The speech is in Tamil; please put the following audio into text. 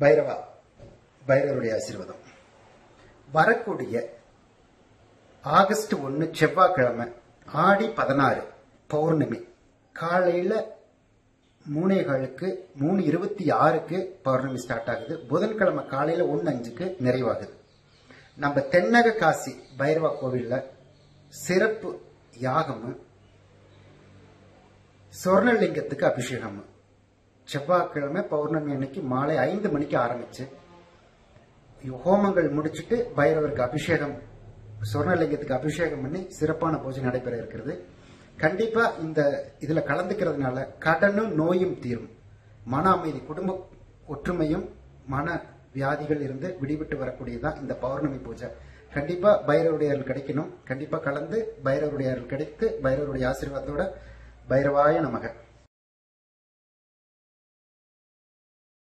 பைரவா பைரவருடைய ஆசீர்வாதம் வரக்கூடிய ஆகஸ்ட் ஒன்று செவ்வாய்க்கிழமை ஆடி பதினாறு பௌர்ணமி காலையில் மூணே காலுக்கு மூணு இருபத்தி ஆறுக்கு பௌர்ணமி ஸ்டார்ட் ஆகுது புதன்கிழமை காலையில் ஒன்று அஞ்சுக்கு நிறைவாகுது நம்ம தென்னக காசி பைரவா கோவிலில் சிறப்பு யாகம் சொர்ணலிங்கத்துக்கு அபிஷேகம் செவ்வாய்க்கிழமை பௌர்ணமி அன்னைக்கு மாலை ஐந்து மணிக்கு ஆரம்பிச்சு ஹோமங்கள் முடிச்சிட்டு பைரவருக்கு அபிஷேகம் சொர்ணலிங்கத்துக்கு அபிஷேகம் பண்ணி சிறப்பான பூஜை நடைபெற இருக்கிறது கண்டிப்பா இந்த இதுல கலந்துக்கிறதுனால கடனும் நோயும் தீரும் மன அமைதி குடும்ப ஒற்றுமையும் மன வியாதிகள் இருந்து விடுவிட்டு வரக்கூடியதான் இந்த பௌர்ணமி பூஜை கண்டிப்பா பைரவருடைய அருள் கிடைக்கணும் கண்டிப்பா கலந்து பைரவருடைய அருள் கிடைத்து பைரவருடைய ஆசீர்வாதத்தோட பைரவாய நமக